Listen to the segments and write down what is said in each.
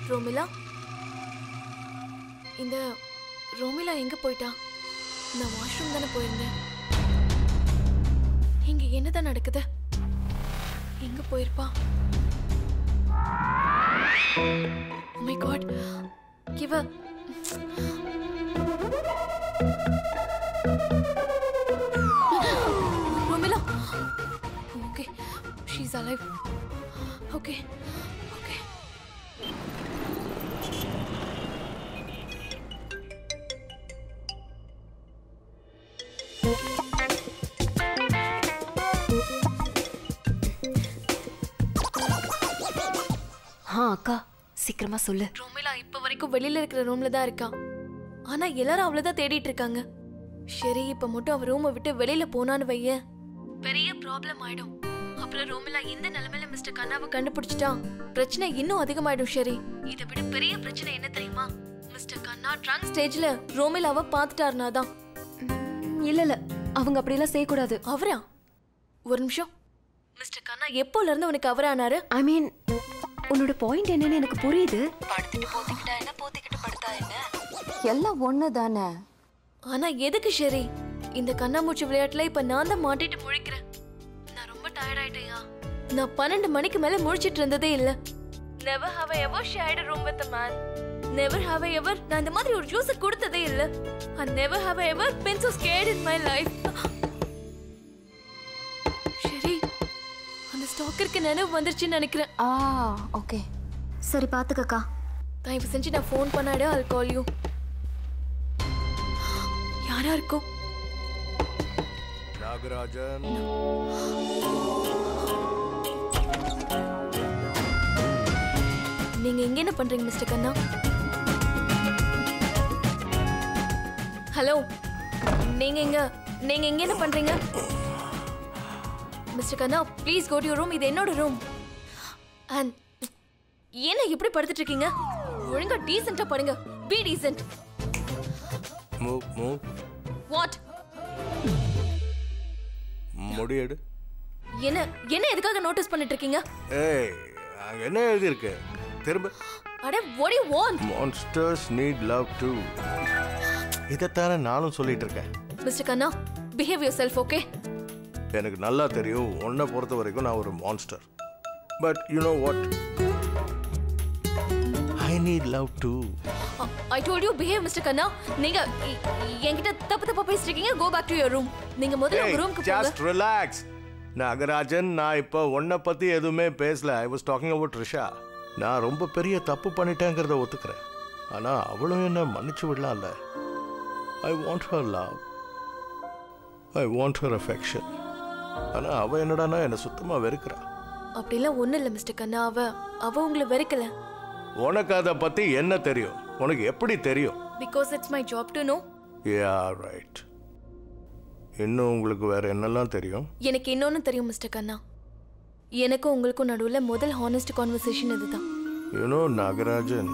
ரோமிலா இந்த ரோமிலா எங்க போயிட்டா நான் வாஷ்ரூம் தானே போயிருந்தேன் இங்க என்னதான் நடக்குது எங்க போயிருப்பா மை காட் இவ Romila okay she's alive okay okay ஆ அக்கா சீக்கிரமா சொல்லு ரோமிலா இப்ப வரைக்கும் வெளியில இருக்கிற ரூம்ல தான் இருக்கா ஆனா எல்லாரும் அவளதான் தேடிட்டு இருக்காங்க சரி இப்ப மட்டும் அவ ரூமை விட்டு வெளியில போனான்னு வைய பெரிய ப்ராப்ளம் ஆயிடும் அப்புறம் ரோமிலா இந்த நிலைமையில மிஸ்டர் கண்ணாவை கண்டுபிடிச்சிட்டா பிரச்சனை இன்னும் அதிகமாயிடும் சரி இதை விட பெரிய பிரச்சனை என்ன தெரியுமா மிஸ்டர் கண்ணா ட்ரங்க் ஸ்டேஜ்ல ரோமிலாவை பார்த்துட்டாருனா தான் ம், இல்ல இல்ல அவங்க அப்படியெல்லாம் செய்யக்கூடாது அவரா ஒரு நிமிஷம் மிஸ்டர் கண்ணா எப்போல இருந்து உனக்கு அவரானாரு ஐ மீன் உன்னோட பாயிண்ட் என்னன்னு எனக்கு புரியுது எல்லாம் ஒன்று தானே ஆனா எதுக்கு ஷெரி இந்த கண்ணாமூச்சி விளையாட்டுல இப்ப நான் தான் மாட்டிட்டு முழிக்கிறேன் நான் ரொம்ப டயர்ட் ஆயிட்டேயா நான் பன்னெண்டு மணிக்கு மேல முழிச்சிட்டு இருந்ததே இல்ல never have I ever shared room with man never have I ever நான் இந்த மாதிரி ஒரு ஜூஸ் கொடுத்ததே இல்ல and never have I ever been so scared in my life Sherry அந்த ஸ்டாக்கருக்கு நினைவு வந்துருச்சுன்னு நினைக்கிறேன் ஆ ஓகே சரி பாத்துக்கக்கா தயவு செஞ்சு நான் ஃபோன் பண்ணாடு I'll call you யாரா இருக்கும் நாகராஜன் நீங்க இங்க என்ன பண்றீங்க மிஸ்டர் கண்ணா ஹலோ நீங்க இங்க நீங்க இங்க என்ன பண்றீங்க mister Kanna please go to your room இது என்னோட ரூம் அண்ட் என்ன இப்படி படுத்துட்டு இருக்கீங்க ஒழுங்கா டீசெண்டா படுங்க be decent move move what முடியெடு என்ன என்ன எதுக்காக நோட்டீஸ் பண்ணிட்டு இருக்கீங்க ஏய் அங்க என்ன எழுதியிருக்கு திரும்ப அட what do you want monsters need love too இதைத்தானே நானும் சொல்லிட்டு இருக்கேன் mister Kanna behave yourself okay எனக்கு நல்லா தெரியும் உன்னை பொறுத்த வரைக்கும் நான் ஒரு monster but you know what I need love too I told you behave mister Kanna நீங்க எ- என்கிட்ட தப்பு தப்பா பேசிட்டு இருக்கீங்க go back to your room நீங்க முதல்ல உங்க ரூமுக்கு போங்க ஜஸ்ட் ரிலாக்ஸ் நாகராஜன் நான் இப்போ உன்னை பத்தி எதுவுமே பேசல I was talking about Risha நான் ரொம்ப பெரிய தப்பு பண்ணிட்டேங்கிறத ஒத்துக்கிறேன் ஆனா அவளும் என்ன மன்னிச்சு விடலாம்ல I want her love I want her affection ஆனா அவ என்னடான்னா என்னை சுத்தமா வெறுக்கிறா அப்படிலாம் ஒண்ணும் இல்ல மிஸ்டர் கண்ணா அவ அவ உங்களை வெறுக்கல உனக்கு அதை பத்தி என்ன தெரியும் உனக்கு எப்படி தெரியும் because it's my job to know ya right இன்னும் உங்களுக்கு வேற என்னெல்லாம் தெரியும் எனக்கு இன்னொன்னு தெரியும் மிஸ்டர் கண்ணா எனக்கும் உங்களுக்கும் நடுவுல முதல் ஹானஸ்ட் கான்வர்சேஷன் இதுதான் you know Nagarajan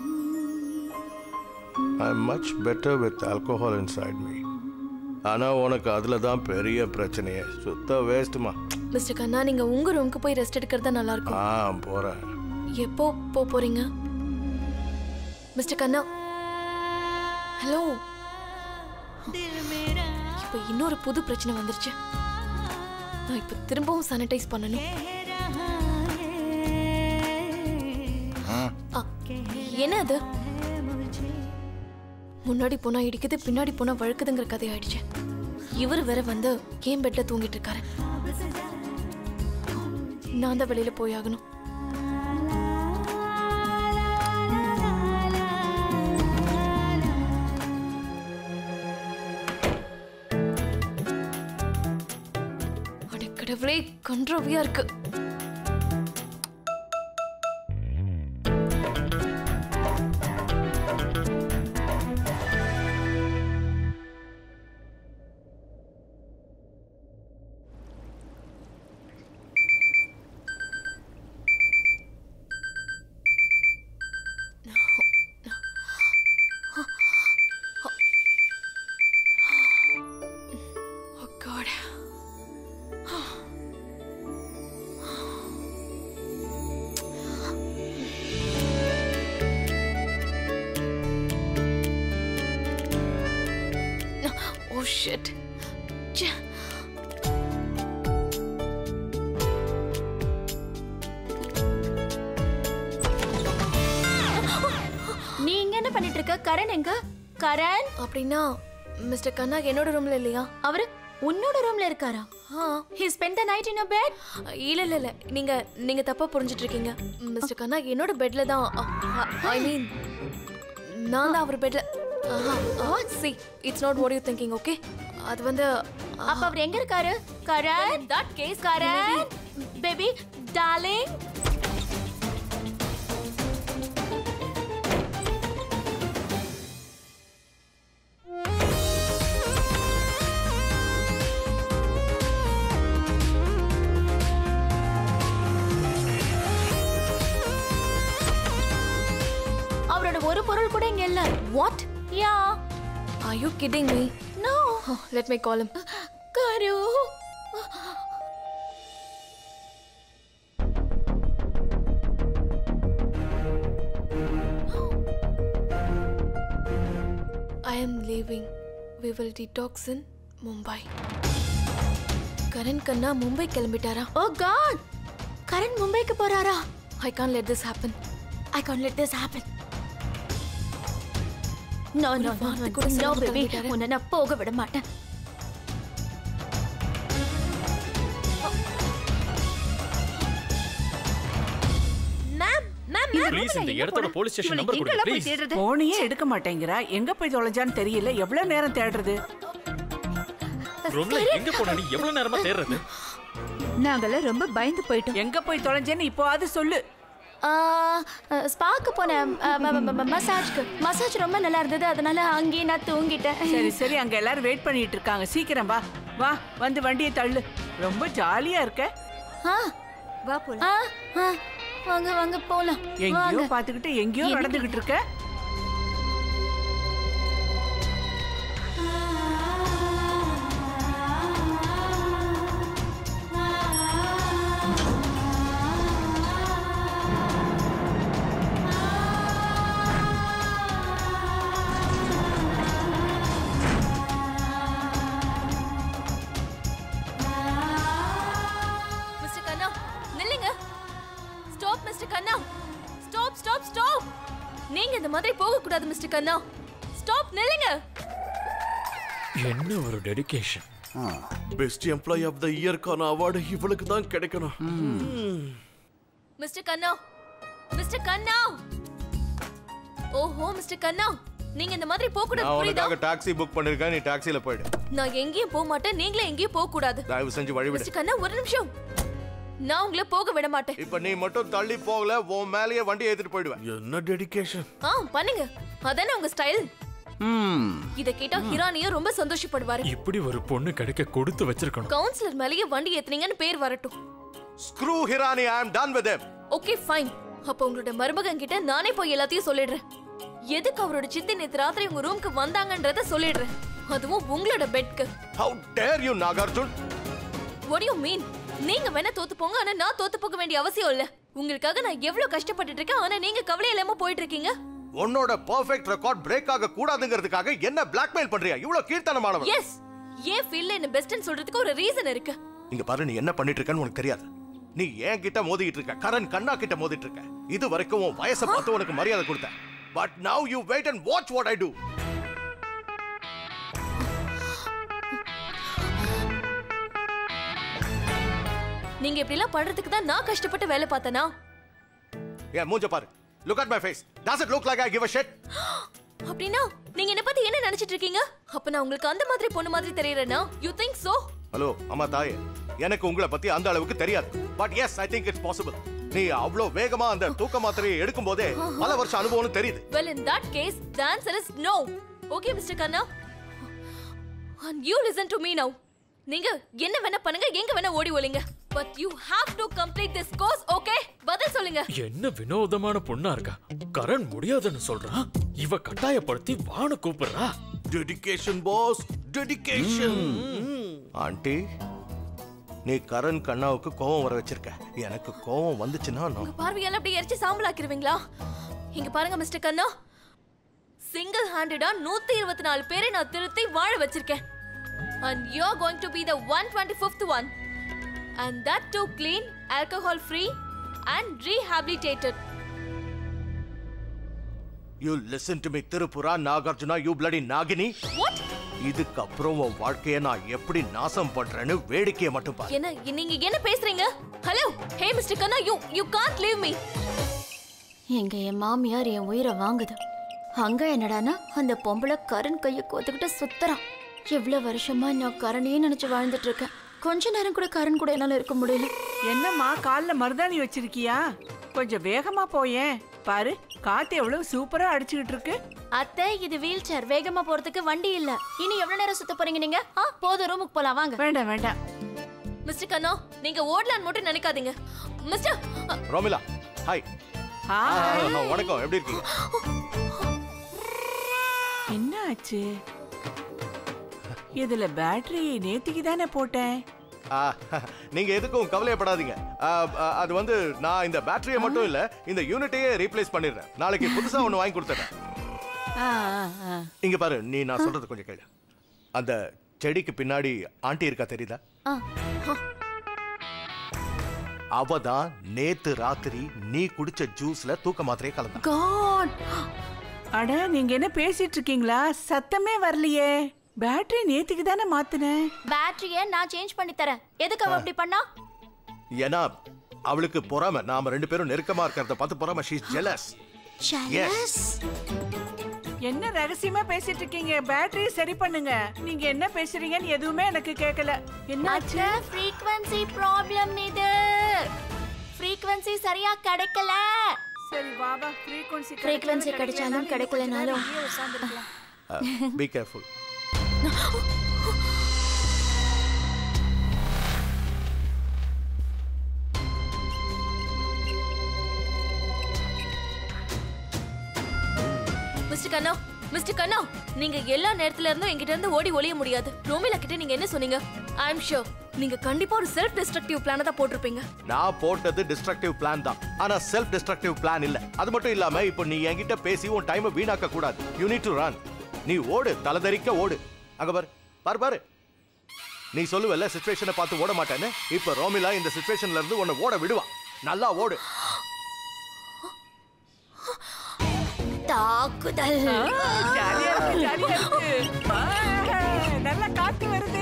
I much better with alcohol inside me ஆனால் உனக்கு அதில் தான் பெரிய பிரச்சனையே சுத்த வேஸ்ட்டுமா மிஸ்டர் கண்ணா நீங்க உங்க ரூமுக்கு போய் ரெஸ்ட் எடுக்கிறதா நல்லா இருக்கும் ஆ போகிறேன் எப்போ போ போறீங்க மிஸ்டர் கண்ணா ஹலோ இப்போ இன்னொரு புது பிரச்சனை வந்துருச்சு நான் இப்போ திரும்பவும் சானிடைஸ் பண்ணணும் ஆ, என்ன அது முன்னாடி போனா இடிக்குது பின்னாடி போனா வழுக்குதுங்கிற கதை ஆயிடுச்சு இவர் வேற வந்து ஏன் பெட்ல தூங்கிட்டு இருக்காரு நான் தான் வெளியில போயாகணும் அட கடவுளே கன்றாவியா இருக்கு Oh God. ஓ ஷிட் நீ இங்க என்ன பண்ணிட்டு இருக்க கரண் எங்க கரண் அப்படின்னா மிஸ்டர் கண்ணா என்னோட ரூம்ல இல்லையா அவரு உன்னோட ரூம்ல இருக்காரா ஆ he spent the night in bed இல்ல இல்ல இல்ல நீங்க நீங்க தப்பா புரிஞ்சிட்டு இருக்கீங்க மிஸ்டர் கண்ணா என்னோட பெட்ல தான் ஐ மீன் நான் தான் அவர் பெட்ல see it's not what you thinking okay அது வந்து அப்ப அவர் எங்க இருக்காரு Karan that case Karan baby darling அவரோட ஒரு பொருள் கூட இங்க இல்ல what ya are you kidding me no let me call him கரு I am leaving. We will detox in Mumbai. Karan Kanna Mumbai கிளம்பிட்டாரா ஓ காட் கரண் மும்பைக்கு போறாரா I can let this happen I can let this happen no no no வார்த்தை கூட no சொல்லாம baby கிளம்பிட்டாரு. உன்னை நான் போக விட மாட்டேன் மேம் மேம் ப்ளீஸ் இந்த இடத்தோட போலீஸ் ஸ்டேஷன் நம்பர் கொடுங்க ப்ளீஸ் போனையே எடுக்க மாட்டேங்கிறா எங்க போய் தொலைஞ்சான்னு தெரியல எவ்வளவு நேரம் தேடுறது ரூம்ல எங்க போன நீ எவ்வளவு நேரமா தேடுறது நாங்கெல்லாம் ரொம்ப பயந்து போயிட்டோம் எங்க போய் தொலைஞ்சேன்னு இப்போவாது சொல்லு ஸ்பாக்கு போனேன் மசாஜ்க்கு மசாஜ் ரொம்ப நல்லா இருந்தது அதனால அங்கேயே நான் தூங்கிட்டேன் சரி சரி அங்க எல்லாரும் வெயிட் பண்ணிட்டு இருக்காங்க சீக்கிரம் வா வா வந்து வண்டியை தள்ளு ரொம்ப ஜாலியா இருக்க ஆ, வா போலாம் ஆ, ஆ, வாங்க வாங்க போலாம் எங்கேயோ வாங்க பாத்துக்கிட்டு எங்கேயோ நடந்துகிட்டு இருக்க மிஸ்டர் கண்ணா நில்லுங்க stop mister Kanna stop stop stop நீங்க இந்த மாதிரி போக கூடாது மிஸ்டர் கண்ணா ஸ்டாப் நில்லுங்க என்ன ஒரு dedication best employee of the இயர்க்கான அவார்டு இவளுக்கு தான் கிடைக்கணும் மிஸ்டர் கண்ணா மிஸ்டர் கண்ணா ஓஹோ மிஸ்டர் கண்ணா நீங்க இந்த மாதிரி போக கூடாது நான் புரியுதா உனக்காக டாக்ஸி புக் பண்ணிருக்கேன் நீ டாக்ஸில போயிடு நான் எங்கேயும் போக மாட்டேன் நீங்களும் எங்கேயும் போக கூடாது தயவு செஞ்சு வழிவிடு மிஸ்டர் கண்ணா ஒரு நிமிஷம் நான் உங்களை போக விட மாட்டேன் இப்ப நீ மட்டும் தள்ளி போகல உன் மேலேயே வண்டி ஏத்திட்டு போயிடுவேன் என்ன டெடிகேஷன் ஆ பண்ணுங்க அதானே உங்க ஸ்டைல் ம் இத கேட்டா ஹிரானியும் ரொம்ப சந்தோஷப்படுவாரு இப்படி ஒரு பொண்ணு கிடைக்க கொடுத்து வச்சிருக்கணும் கவுன்சிலர் மேலேயே வண்டி ஏத்துனீங்கன்னு பேர் வரட்டும் screw Hirani I am done with okay fine அப்ப உங்களோட மருமகன் கிட்ட நானே போய் எல்லாத்தையும் சொல்லிடுறேன் எதுக்கு அவரோட சித்தி நேத்து ராத்திரி உங்க ரூம்க்கு வந்தாங்கன்றத சொல்லிடுறேன் அதுவும் உங்களோட பெட்க்கு how dare you Nagarjun what do you mean நீங்க வேணா தோத்து போங்க ஆனா நான் தோத்து போக வேண்டிய அவசியம் இல்ல உங்களுக்காக நான் எவ்வளவு கஷ்டப்பட்டுட்டு இருக்கேன் ஆனா நீங்க கவலை இல்லாம போயிட்டு இருக்கீங்க உன்னோட பெர்ஃபெக்ட் ரெக்கார்ட் பிரேக் ஆக கூடாதுங்கிறதுக்காக என்ன பிளாக்மெயில் பண்றியா இவ்வளவு கீழ்த்தனமானவன் எஸ் ஏன் ஃபீல்ட்ல என்ன பெஸ்ட்னு சொல்றதுக்கு ஒரு ரீசன் இருக்கு இங்க பாரு நீ என்ன பண்ணிட்டு இருக்கன்னு உனக்கு தெரியாது நீ ஏன் கிட்ட மோதிட்டு இருக்க கரண் கண்ணா கிட்ட மோதிட்டு இருக்க இது வரைக்கும் உன் வயசை பார்த்து உனக்கு மரியாதை கொடுத்தேன் but now you wait and watch what I do நீங்க இப்படி எல்லாம் பண்றதுக்கு தான் நான் கஷ்டப்பட்டு வேலை பார்த்தனா ஏன் மூஞ்ச பாரு look at my face does it look like i give a shit அப்படின்னா நீங்க என்ன பத்தி என்ன நினைச்சிட்டு இருக்கீங்க அப்ப நான் உங்களுக்கு அந்த மாதிரி பொண்ணு மாதிரி தெரியறேனா யூ திங்க் சோ ஹலோ அம்மா தாயே எனக்கு உங்களை பத்தி அந்த அளவுக்கு தெரியாது but yes I think it's possible நீ அவ்வளோ வேகமா அந்த தூக்க மாத்திரையை எடுக்கும் போதே பல வருஷம் அனுபவம்னு தெரியுது well in that case the answer is no okay mister Kanna and you listen to me now நீங்க என்ன வேணா பண்ணுங்க எங்க வேணா ஓடி ஒளிங்க but you have to complete this course okay பதில் சொல்லுங்க என்ன வினோதமான பொண்ணா இருக்கா கரண் முடியாதுன்னு சொல்றான் இவ கட்டாயப்படுத்தி வான கூப்பிடுறா டெடிகேஷன் பாஸ் டெடிகேஷன் ஆண்டி நீ கரண் கண்ணாவுக்கு கோவம் வர வச்சிருக்க எனக்கு கோவம் வந்துச்சுன்னா நான் உங்க பார்வையால அப்படியே எரிச்சு சாம்பலாக்கிருவீங்களா இங்க பாருங்க மிஸ்டர் கண்ணா சிங்கிள் ஹேண்டடா நூத்தி இருபத்தி நாலு பேரை நான் திருத்தி வாழ வச்சிருக்கேன் and you're going to be the 125th one. And that too clean, alcohol free, and rehabilitated. You listen to me Thirupura Nagarjuna you bloody Nagini What? இதுக்கப்புறம் உன் வாழ்க்கைய நான் எப்படி நாசம் பண்றேன்னு வேடிக்கையை மட்டும் பாரு என்ன நீங்க என்ன பேசுறீங்க hello hey mister Kanna you you can't leave me எங்க என் மாமியார் என் உயிரை வாங்குது அங்க என்னடானா அந்த பொம்பளை கரண் கையை கோத்துக்கிட்டு சுத்துறான் எவ்வளவு வருஷமா நான் கரணையே நினைச்சு வாழ்ந்துட்டு இருக்கேன் கொஞ்ச நேரம் கூட கரண் கூட என்னால இருக்க முடியல என்னம்மா கால்ல மருதாணி வச்சிருக்கியா கொஞ்சம் வேகமா போயேன் பாரு காத்து எவ்வளவு சூப்பரா அடிச்சுக்கிட்டு இருக்கு அத்தை இது வீல் சேர் வேகமா போறதுக்கு வண்டி இல்ல இனி எவ்வளவு நேரம் சுத்த போறீங்க நீங்க ஆ போதும் ரூமுக்கு போலாம் வாங்க வேண்டாம் வேண்டாம் மிஸ்டர் கண்ணா நீங்க ஓடலான்னு மட்டும் நினைக்காதீங்க மிஸ்டர் ரோமிலா ஹாய் ஹாய் வணக்கம் எப்படி இருக்கீங்க என்ன ஆச்சு இதுல பேட்டரி நேத்திக்கு தானே போட்டேன் ஆ, நீங்க எதுக்கும் கவலையப்படாதீங்க ஆ, ஆ, அது வந்து நான் இந்த பேட்டரியை மட்டும் இல்ல இந்த யூனிட்டையே ரீப்ளேஸ் பண்ணிடுறேன் நாளைக்கு புதுசா ஒன்னு வாங்கி கொடுத்துறேன் ஆ, ஆ, ஆ. இங்க பாரு நீ நான் சொல்றது கொஞ்சம் கேளு அந்த செடிக்கு பின்னாடி ஆண்டி இருக்கா தெரியுதா ஆ. அவ தான் நேத்து ராத்திரி நீ குடிச்ச ஜூஸ்ல தூக்க மாத்திரையை கலந்தா காட் அட நீங்க என்ன பேசிட்டு இருக்கீங்களா சத்தமே வரலையே பேட்டரி நேத்திக்கு தானே மாத்தினேன் பேட்டரிய நான் சேஞ்ச் பண்ணி தரேன் எதுக்கு அவ அப்படி பண்ணா ஏன்னா அவளுக்கு பொறாம நாம ரெண்டு பேரும் நெருக்கமா இருக்கிறத பார்த்து பொறாம ஷீஸ் ஜெலஸ் எஸ் என்ன ரகசியமா பேசிட்டு இருக்கீங்க பேட்டரி சரி பண்ணுங்க நீங்க என்ன பேசுறீங்கன்னு எதுவுமே எனக்கு கேட்கல என்னாச்சு அத்த ஃப்ரீக்வன்சி ப்ராப்ளம் இது ஃப்ரீக்வன்சி சரியா கிடைக்கல சரி பாபா ஃப்ரீக்வன்சி ஃப்ரீக்வன்சி கிடைச்சாலும் கிடைக்கலனாலும் be careful mister Kanna mister Kanna நீங்க எல்லா நேரத்துல இருந்தும் என்கிட்ட இருந்து ஓடி ஒளிய முடியாது ரோமிலா கிட்ட நீங்க என்ன சொன்னீங்க ஐ அம் ஷூர் நீங்க கண்டிப்பா ஒரு செல்ஃப் டிஸ்ட்ரக்டிவ் பிளான தான் போட்டிருப்பீங்க நான் போட்டது டிஸ்ட்ரக்டிவ் பிளான் தான் ஆனா செல்ஃப் டிஸ்ட்ரக்டிவ் பிளான் இல்ல அது மட்டும் இல்லாம இப்போ நீ என்கிட்ட பேசி உன் டைமை வீணாக்க கூடாது யூ நீட் டு ரன் நீ ஓடு தலதறிக்க ஓடு அங்க பாரு பாரு பாரு நீ சொல்லுவல்ல சுச்சுவேஷனை பார்த்து ஓட மாட்டேன்னு இப்ப ரோமிலா இந்த சுச்சுவேஷன்ல இருந்து உன்னை ஓட விடுவா நல்லா ஓடு தாக்குதல் ஜாலியா இருக்கு ஜாலியா இருக்கு ஆ, நல்லா காத்து வருது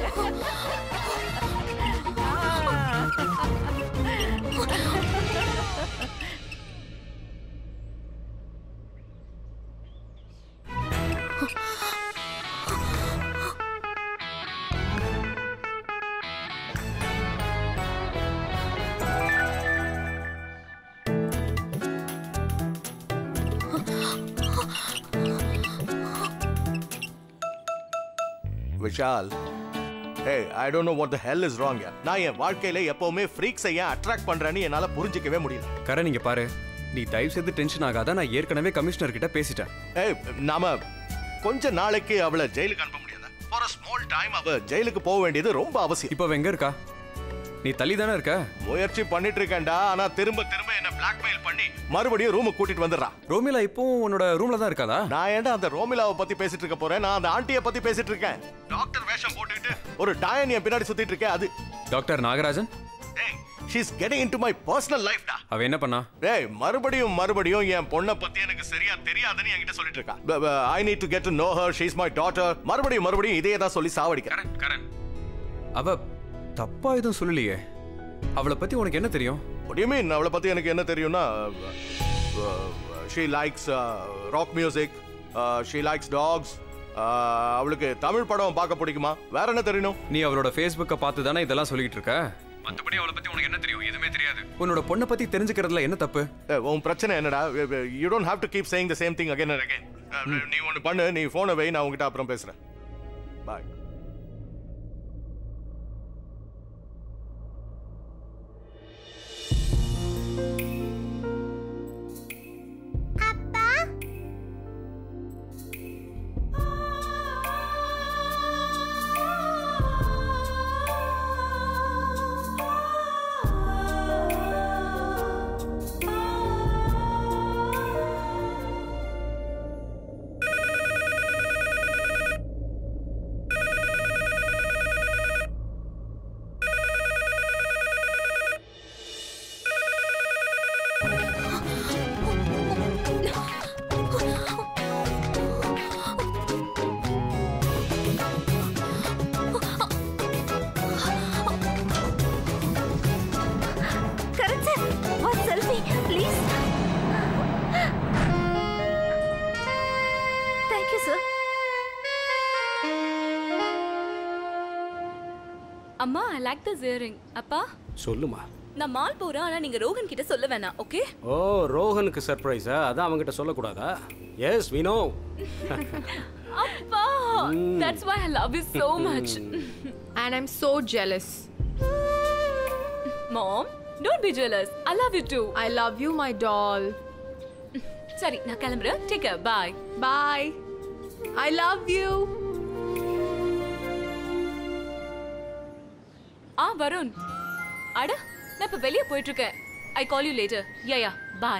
Vishal hey I don't know what the hell is wrong நான் என் வாழ்க்கையில எப்பவுமே ஃப்ரீக்ஸை ஏன் அட்ராக்ட் பண்றேன்னு என்னால புரிஞ்சிக்கவே முடியல கரண் இங்க பாரு நீ தயவு செய்து டென்ஷன் ஆகாத நான் ஏற்கனவே கமிஷனர் கிட்ட பேசிட்டேன் ஏய் நாம கொஞ்ச நாளைக்கு அவளை ஜெயிலுக்கு அனுப்ப முடியாதா ஃபார் a ஸ்மால் டைம் அவ ஜெயிலுக்கு போக வேண்டியது ரொம்ப அவசியம் இப்போ அவ எங்க இருக்கா நீ தள்ளி தானே இருக்க முயற்சி பண்ணிட்டு இருக்கேன்டா ஆனா திரும்ப திரும்ப என்ன பிளாக்மெயில் பண்ணி மறுபடியும் ரூமுக்கு கூட்டிட்டு வந்துடுறான் ரோமிலா இப்போ உன்னோட ரூம்ல தான் இருக்காதா நான் ஏன்டா அந்த ரோமிலாவை பத்தி பேசிட்டு இருக்க போறேன் நான் அந்த ஆண்டியை பத்தி பேசிட்டு இருக்கேன் டாக்டர் வேஷம் போட்டுக்கிட்டு ஒரு டாயன் என் பின்னாடி சுத்திட்டு இருக்கேன் அது டாக்டர் நாகராஜன் டேய் she's getting into my personal life டா அவ என்ன பண்ணா டேய் மறுபடியும் மறுபடியும் என் பொண்ணை பத்தி எனக்கு சரியா தெரியாதுன்னு என்கிட்ட சொல்லிட்டு இருக்கா I need to get to know her she's my daughter மறுபடியும் மறுபடியும் இதே தான் சொல்லி சாவடிக்கிறேன் கரண் அவ தப்பா எதுவும் சொல்லலையே அவளை பத்தி உனக்கு என்ன தெரியும் What do you mean? அவளை பத்தி எனக்கு என்ன தெரியும்னா she likes rock music she likes dogs அவளுக்கு தமிழ் படம் பார்க்க பிடிக்குமா வேற என்ன தெரியணும் நீ அவளோட ஃபேஸ்புக்கை பார்த்து தானே இதெல்லாம் சொல்லிட்டு இருக்க மத்தபடி அவளை பத்தி உனக்கு என்ன தெரியும் எதுவுமே தெரியாது உன்னோட பொண்ணை பத்தி தெரிஞ்சுக்கிறதுல என்ன தப்பு ஏய், உன் பிரச்சனை என்னடா you don't have to keep saying the same thing again and again நீ ஒன்று பண்ணு நீ ஃபோனை வை நான் உங்ககிட்ட அப்புறம் பேசுறேன் பாய் அம்மா ஐ லைக் திஸ் இயரிங் அப்பா சொல்லுமா நான் மால் போறேன் ஆனா நீங்க ரோகன் கிட்ட சொல்ல வேணாம் ஓகே ஓ ரோஹனுக்கு சர்ப்ரைஸா அதான் அவங்ககிட்ட சொல்லக்கூடாதா எஸ் வி நோ அப்பா that's why I love you so much And I'm so jealous. mom don't be jealous i love you too I love you, my doll. சரி நான் கிளம்புறேன் take care bye Bye. I love you. ஆ வருண் அட நான் இப்ப வெளிய போயிட்டு இருக்கேன் I call you later ya ya bye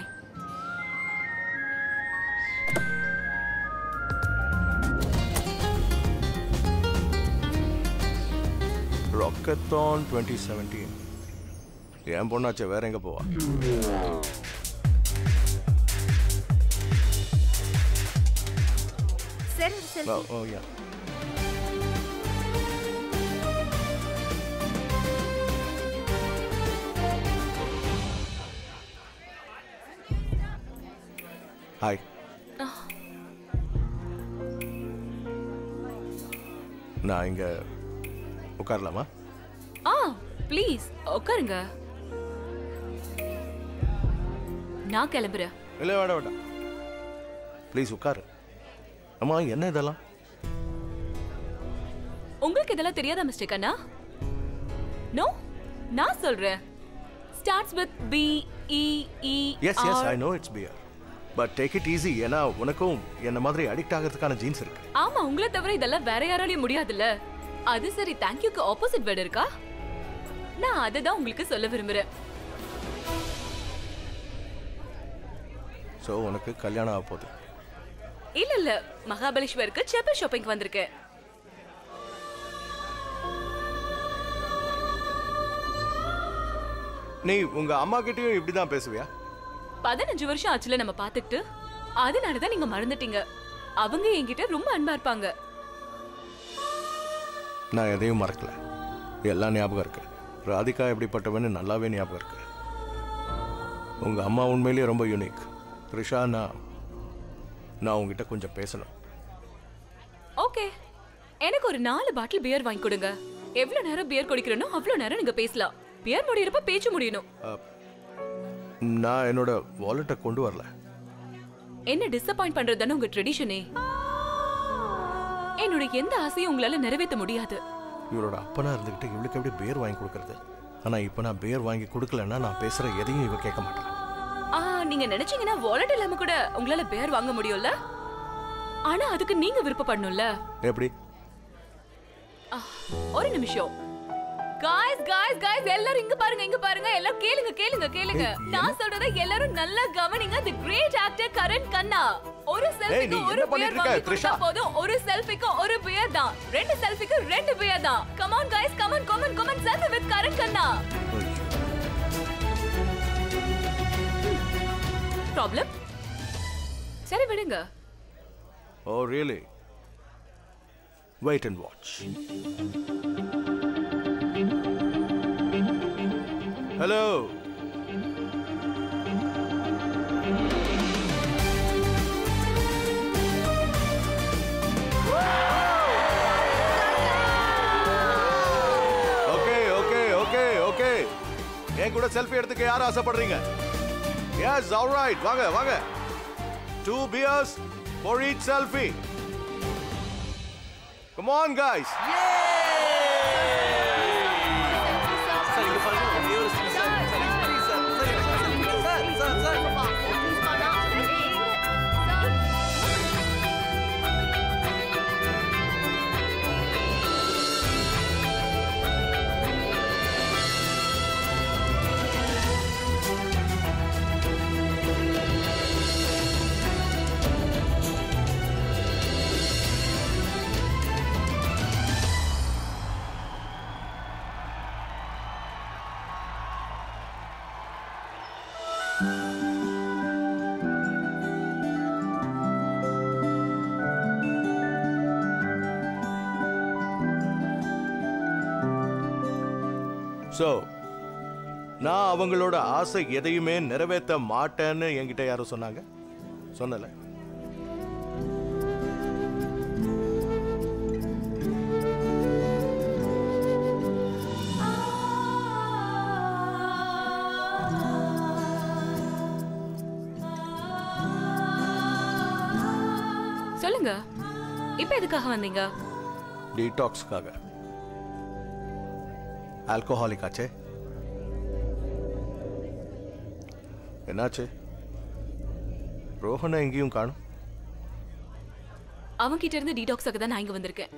ராக்கத்தான் டுவெண்ட்டி செவன்டீன் என் பொண்ணாச்சே வேற எங்க போவா சரி ஓ ஓ யா ஹாய் நான் இங்க உட்காரலாமா ஆ ப்ளீஸ் உட்காருங்க நான் கிளம்புறேன் இல்லை வேண்டாம் வேண்டாம் ப்ளீஸ் உட்காரு அம்மா என்ன இதெல்லாம் உங்களுக்கு இதெல்லாம் தெரியாதா மிஸ்டர் கண்ணா நோ நான் சொல்றேன் starts with B E E S S I no it's beer but take it easy ஏன்னா உனக்கும் என்ன மாதிரி அடிக்ட் ஆகிறதுக்கான ஜீன்ஸ் இருக்கு ஆமா உங்களை தவிர இதெல்லாம் வேற யாராலையும் முடியாதுல்ல அது சரி தேங்க்யூக்கு ஆப்போசிட் வேர்டு இருக்கா நான் அதை தான் உங்களுக்கு சொல்ல விரும்புறேன் ஸோ உனக்கு கல்யாணம் ஆக போகுது இல்ல இல்ல மகாபலேஸ்வருக்கு செப்பல் ஷாப்பிங் வந்திருக்கேன் நீ உங்க அம்மா கிட்டயும் இப்படி தான் பேசுவியா பதினஞ்சு வருஷம் ஆச்சுல நம்ம பாத்துக்கிட்டு அதனாலதான் நீங்க மறந்துட்டீங்க அவங்க என்கிட்ட ரொம்ப அன்பா இருப்பாங்க நான் எதையும் மறக்கல எல்லாம் ஞாபகம் இருக்கு ராதிகா எப்படிப்பட்டவன்னு நல்லாவே ஞாபகம் இருக்கு உங்க அம்மா உண்மையிலேயே ரொம்ப யூனிக் ரிஷா நான் நான் உங்ககிட்ட கொஞ்சம் பேசணும் ஓகே எனக்கு ஒரு நாலு பாட்டில் பியர் வாங்கி கொடுங்க எவ்வளவு நேரம் பியர் குடிக்கிறனோ அவ்வளவு நேரம் நீங்க பேசலாம் பியர் முடியறப்ப பேச்சு முடியணும் அஹ், நான் என்னோட வாலெட்டை கொண்டு வரல என்ன டிசப்பாயிண்ட் பண்றதுதானே உங்க ட்ரெடிஷனே என்னோட எந்த ஆசையும் உங்களால நிறைவேற்ற முடியாது இவரோட அப்பனா இருந்துக்கிட்டு இவளுக்கு எப்படி பேர் வாங்கி கொடுக்கறது ஆனா இப்போ நான் பேர் வாங்கி கொடுக்கலன்னா நான் பேசுற எதையும் இவ கேட்க மாட்டான் ஆ நீங்க நினைச்சீங்கன்னா வாலெட் இல்லாம கூட உங்களால பியர் வாங்க முடியும்ல ஆனா அதுக்கு நீங்க விருப்பப்படணும்ல எப்படி ஆ, ஒரு நிமிஷம் காய்ஸ் காய்ஸ் காய்ஸ் எல்லாரும் இங்க பாருங்க இங்க பாருங்க எல்லாரும் கேளுங்க கேளுங்க கேளுங்க நான் சொல்றத எல்லாரும் நல்லா கவனிங்க the great actor Karan Kanna ஒரு ஏய், நீ செல்ஃபிக்கு ஒரு என்ன பண்ணிட்டு பியர் இருக்க, வாங்கி த்ரிஷா? கொடுத்தா போதும் ஒரு செல்ஃபிக்கு ஒரு பியர் தான் ரெண்டு செல்ஃபிக்கு ரெண்டு பியர் தான் come on guys come on come on come on selfie with Karan Kanna problem சரி விடுங்க oh really wait and watch hello okay okay okay okay என் கூட செல்ஃபி எடுத்துக்க யார் ஆசைப்படுறீங்க எஸ் ஆல்ரைட் வாங்க வாங்க two beers for each selfie. Come on, guys. So நான் அவங்களோட ஆசை எதையுமே நிறைவேற்ற மாட்டேன்னு என்கிட்ட யாரும் சொன்னாங்க சொன்னல சொல்லுங்க இப்போ எதுக்காக வந்தீங்க டீடாக்ஸ்க்காக ஆல்கோஹாலிக் ஆச்சே என்னாச்சு ரோஹனை எங்கேயும் காணும் அவன்கிட்ட இருந்து டீடாக்ஸாக தான் நான் இங்க வந்திருக்கேன்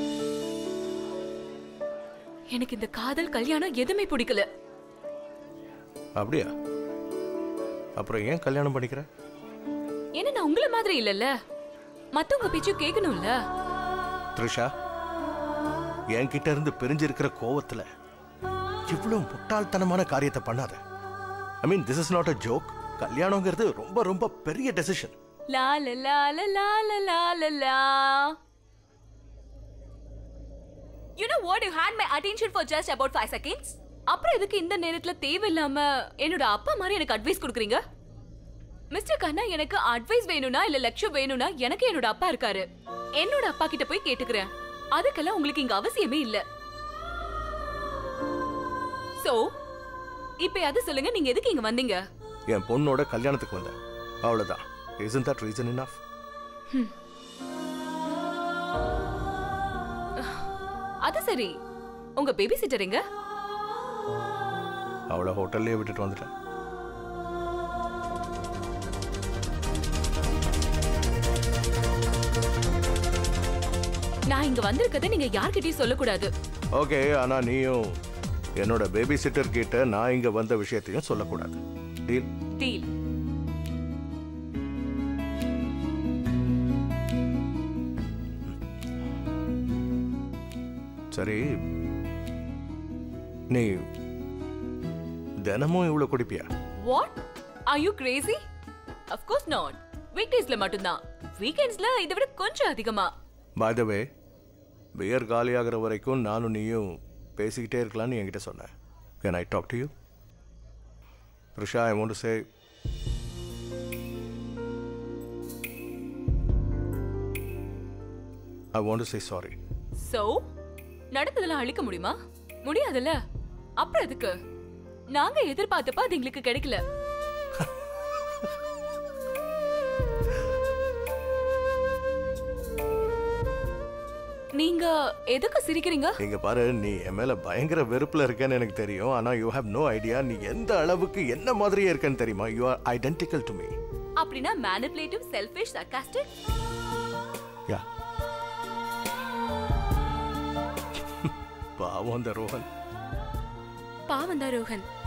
எனக்கு இந்த காதல் கல்யாணம் எதுவுமே பிடிக்கல அப்படியா அப்புறம் ஏன் கல்யாணம் பண்ணிக்கிற ஏன்னா நான் உங்கள மாதிரி இல்லல்ல மத்தவங்க பேச்சும் கேட்கணும்ல த்ரிஷா என்கிட்ட இருந்து பிரிஞ்சிருக்கிற கோவத்துல இவ்வளவு முட்டாள்தனமான காரியத்தை பண்ணாத I mean this is not a joke கல்யாணங்கிறது ரொம்ப ரொம்ப பெரிய டெசிஷன் லா லா லா லா லா லா லா லா லா You know what? You had my attention for just about five seconds. அப்புறம் எதுக்கு இந்த நேரத்துல தேவையில்லாம என்னோட அப்பா மாதிரி எனக்கு அட்வைஸ் கொடுக்குறீங்க மிஸ்டர் கண்ணா எனக்கு அட்வைஸ் வேணும்னா இல்ல லெக்சர் வேணும்னா எனக்கு என்னோட அப்பா இருக்காரு என்னோட அப்பா கிட்ட போய் கேட்டுக்கிறேன் அதுக்கெல்லாம் உங்களுக்கு இங்க அவசியமே இல்ல சோ இப்ப அது சொல்லுங்க நீங்க எதுக்கு இங்க வந்தீங்க என் பொண்ணோட கல்யாணத்துக்கு வந்தேன் அவ்வளவுதான் isn't that reason enough அது சரி உங்க பேபி சிட்டர் எங்க அவளை ஹோட்டல்லே விட்டுட்டு வந்துட்டேன் நான் இங்க வந்திருக்கதை நீங்க யார்கிட்டயும் சொல்லக்கூடாது ஓகே ஆனா நீயும் என்னோட பேபி சிட்டர் கிட்ட நான் இங்க வந்த விஷயத்தையும் சொல்லக்கூடாது டீல் டீல் சரி நீ தினமும் இவ்வளவு குடிப்பியா what are you crazy of course not week டேஸ்ல மட்டும்தான் வீக்கெண்ட்ஸ்ல இதை விட கொஞ்சம் அதிகமா பை த வே பியர் காலியாகிற வரைக்கும் நானும் நீயும் பேசிக்கிட்டே இருக்கலாம்னு என்கிட்ட சொன்னேன் can I talk to you Risha I want to say I want to say sorry so நடந்ததெல்லாம் அழிக்க முடியுமா முடியாதுல்ல அப்புறம் எதுக்கு நாங்க எதிர்பார்த்தப்ப அது எங்களுக்கு கிடைக்கல நீங்க எதுக்கு சிரிக்கிறீங்க இங்க பாரு நீ என் மேல பயங்கர வெறுப்புல இருக்கேன்னு எனக்கு தெரியும் ஆனா யூ ஹேவ் நோ ஐடியா நீ எந்த அளவுக்கு என்ன மாதிரியே இருக்கேன்னு தெரியுமா you are identical to me அப்படின்னா மேனிபுலேட்டிவ் செல்ஃபிஷ் சர்காஸ்டிக் யா பாவம் அந்த ரோஹன் பாவம் தான் ரோஹன்